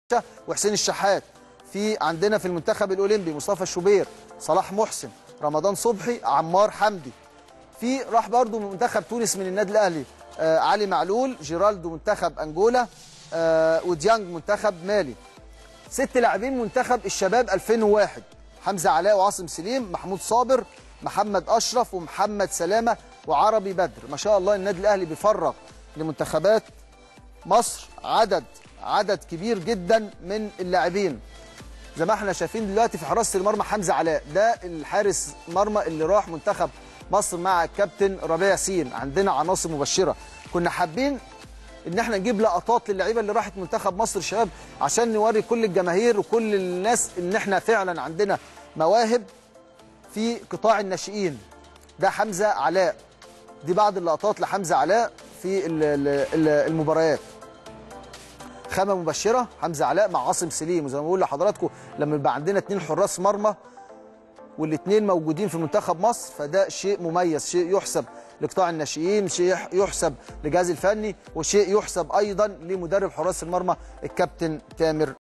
وحسين الشحات في عندنا في المنتخب الاولمبي مصطفى الشوبير صلاح محسن رمضان صبحي عمار حمدي في راح برضو من منتخب تونس من النادي الاهلي آه علي معلول جيرالدو منتخب انجولا آه وديانج منتخب مالي ست لاعبين منتخب الشباب 2001 حمزه علاء وعاصم سليم محمود صابر محمد اشرف ومحمد سلامه وعربي بدر ما شاء الله النادي الاهلي بيفرغ لمنتخبات مصر عدد عدد كبير جدا من اللاعبين زي ما احنا شايفين دلوقتي في حراسه المرمى حمزه علاء ده الحارس مرمى اللي راح منتخب مصر مع الكابتن ربيع ياسين عندنا عناصر مبشره كنا حابين ان احنا نجيب لقطات للعيبه اللي راحت منتخب مصر الشباب عشان نوري كل الجماهير وكل الناس ان احنا فعلا عندنا مواهب في قطاع الناشئين ده حمزه علاء دي بعض اللقطات لحمزه علاء في ال- ال- ال- المباريات خامه مبشره حمزه علاء مع عاصم سليم وزي ما بقول لحضراتكم لما يبقى عندنا اتنين حراس مرمى والاثنين موجودين في منتخب مصر فده شيء مميز شيء يحسب لقطاع الناشئين شيء يحسب لجهاز الفني وشيء يحسب ايضا لمدرب حراس المرمى الكابتن تامر